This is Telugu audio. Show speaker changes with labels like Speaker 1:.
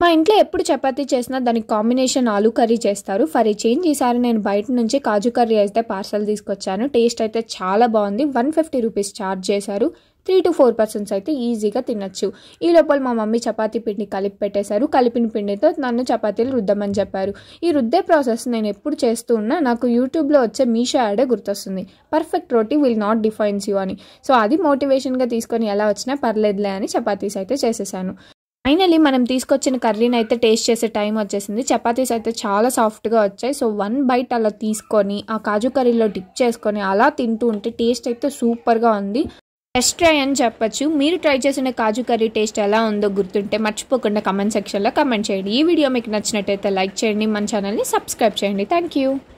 Speaker 1: మా ఇంట్లో ఎప్పుడు చపాతీ చేసినా దానికి కాంబినేషన్ ఆలూ కర్రీ చేస్తారు ఫర్ ఏ చేంజ్ ఈసారి నేను బయట నుంచి కాజు కర్రీ అయితే పార్సల్ తీసుకొచ్చాను టేస్ట్ అయితే చాలా బాగుంది వన్ ఫిఫ్టీ రూపీస్ ఛార్జ్ చేశారు త్రీ టు ఫోర్ పర్సన్స్ అయితే ఈజీగా తినచ్చు ఈ లోపల మా మమ్మీ చపాతీ పిండి కలిపి పెట్టేశారు కలిపిన పిండితో నన్ను చపాతీలు రుద్దమని చెప్పారు ఈ రుద్దే ప్రాసెస్ నేను ఎప్పుడు చేస్తూ ఉన్నా నాకు యూట్యూబ్లో వచ్చే మీషో యాడే గుర్తొస్తుంది perfect roti will not defines you అని సో అది మోటివేషన్గా తీసుకొని ఎలా వచ్చినా పర్లేదులే అని చపాతీస్ అయితే చేసేసాను ఫైనలీ మనం తీసుకొచ్చిన కర్రీని అయితే టేస్ట్ చేసే టైం వచ్చేసింది చపాతీస్ అయితే చాలా సాఫ్ట్గా వచ్చాయి సో వన్ బైట్ అలా తీసుకొని ఆ కాజు కర్రీలో డిప్ చేసుకొని అలా తింటూ ఉంటే టేస్ట్ అయితే సూపర్గా ఉంది బెస్ట్ ట్రై అని చెప్పొచ్చు మీరు ట్రై చేసిన కాజు కర్రీ టేస్ట్ ఎలా ఉందో గుర్తుంటే మర్చిపోకుండా కమెంట్ సెక్షన్లో కమెంట్ చేయండి ఈ వీడియో మీకు నచ్చినట్టయితే లైక్ చేయండి మన ఛానల్ని సబ్స్క్రైబ్ చేయండి థ్యాంక్ యూ